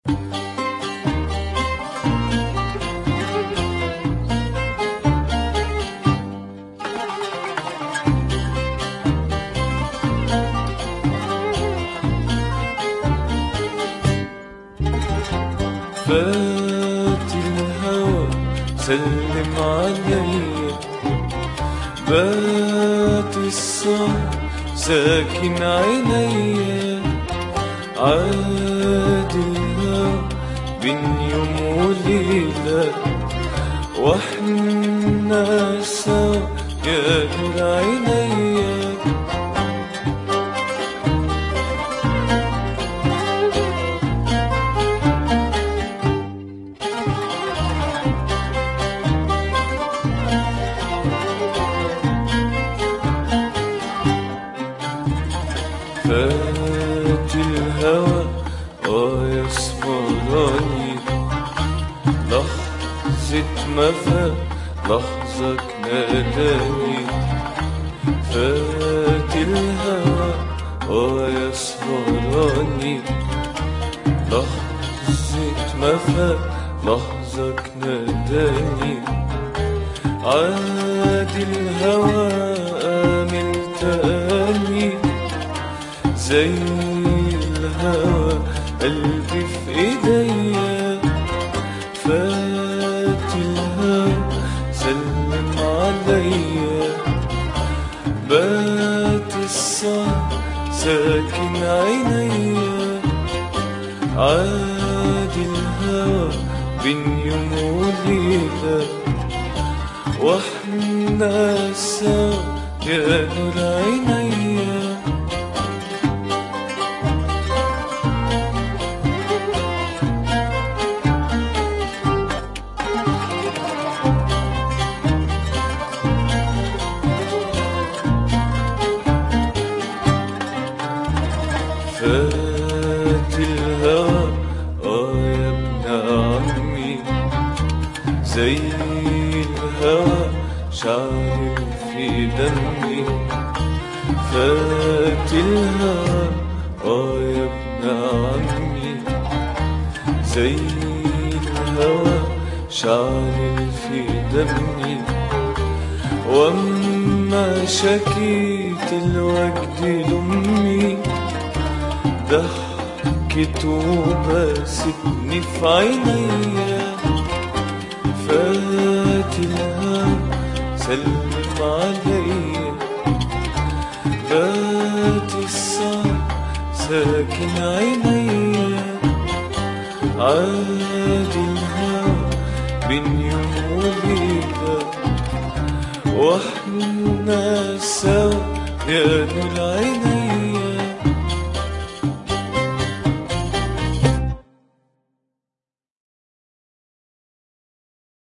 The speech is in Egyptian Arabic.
فات الهوى سلم عليا بات الصهر ساكن عينيا عاد الهوى بين يوم وليلة واحنا سوا يا نور عينيا فات الهوى اه يا اسمراني لحظة ما فات لحظة ناداني فات الهوى اه يا اسمراني لحظة ما فات لحظة ناداني عاد الهوى آمل تاني زي الهوى قلبي في ايديا فات الهوى سلم عليا بات السهر ساكن عينيا عاد الهوى بين يوم وليلة واحنا سوا يا نور عينيا فات الهوى اه يا ابن عمي زي الهوى شعر في دمي فات الهوى اه يا ابن عمي زي الهوى شعر في دمي واما شكيت الوجد لامي ضحكت وبستني في عينيا فات الهوى سلم عليا فات السهر ساكن عينيا عاد الهوى بين يوم وليلة واحنا سوا يا نور عينيا